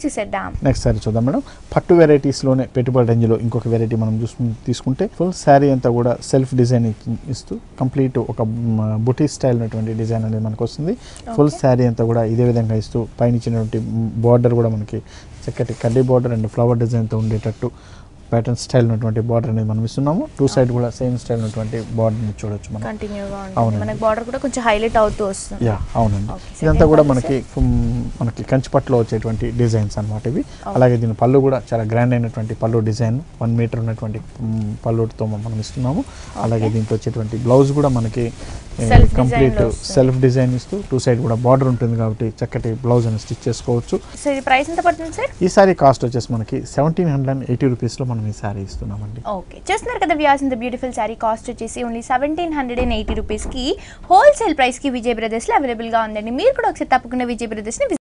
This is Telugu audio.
చూసేద్దాం నెక్స్ట్ సారీ చూద్దాం మేడం పట్టు వెరైటీస్లోనే పెట్టుబడి రేంజ్లో ఇంకొక వెరైటీ మనం చూసు తీసుకుంటే ఫుల్ శారీ అంతా కూడా సెల్ఫ్ డిజైన్ ఇస్తూ కంప్లీట్ ఒక బుటీ స్టైల్ ఉన్నటువంటి డిజైన్ అనేది మనకు వస్తుంది ఫుల్ శారీ అంతా కూడా ఇదే విధంగా ఇస్తూ పైన ఇచ్చినటువంటి బార్డర్ కూడా మనకి చక్కటి కడ్డీ బార్డర్ అండ్ ఫ్లవర్ డిజైన్తో ఉండేటట్టు ప్యాటర్న్ స్టైల్ ఉన్నటువంటి బార్డర్ అనేది మనం ఇస్తున్నాము టూ సైడ్ కూడా సేమ్ స్టైల్ ఉన్నటువంటి బార్డర్ని చూడొచ్చు మనం కంటిన్యూగా ఉంటుంది అవునండి. మనకి బార్డర్ కూడా కొంచెం హైలైట్ అవుతూ వస్తుంది యా అవునండి Okay, so ఇదంతా ఇదేం కూడా colours? మనకి ఫుమ్, మనకి కంచిపట్టులో వచ్చేటువంటి డిజైన్స్ అన్నమాట ఇవి అలాగే దీని పళ్ళు కూడా చాలా గ్రాండ్ అయినటువంటి పళ్ళు డిజైన్ వన్ మీటర్ ఉన్నటువంటి మ్, పళ్ళుతో మనం ఇస్తున్నాము అలాగే దీంట్లో వచ్చేటువంటి బ్లౌజ్ కూడా మనకి Self design కంప్లీట్ లో వస్తుంది. సెల్ఫ్ డిజైన్ ఇస్తూ టూ సైడ్ కూడా బార్డర్ ఉంటుంది కాబట్టి చక్కటి బ్లౌజ్ అని స్టిచ్ చేసుకోవచ్చు సో ఇది ప్రైస్ ఎంత పడుతుంది సార్ ఈ సారీ కాస్ట్ వచ్చేసి మనకి సెవెంటీన్ హండ్రెడ్ అండ్ ఎయిటీ రూపీస్లో మనం ఈ సారీ ఇస్తున్నామండి ఓకే చూస్తున్నారు కదా వ్యాస్ ఇంత బ్యూటిఫుల్ శారీ కాస్ట్ వచ్చేసి only seventeen hundred and eighty రూపీస్కి హోల్సేల్ ప్రైస్కి విజయ్ బ్రదర్స్లో అవైలబుల్గా ఉందండి మీరు కూడా ఒకసారి తప్పకుండా విజయ్ బ్రదర్స్ని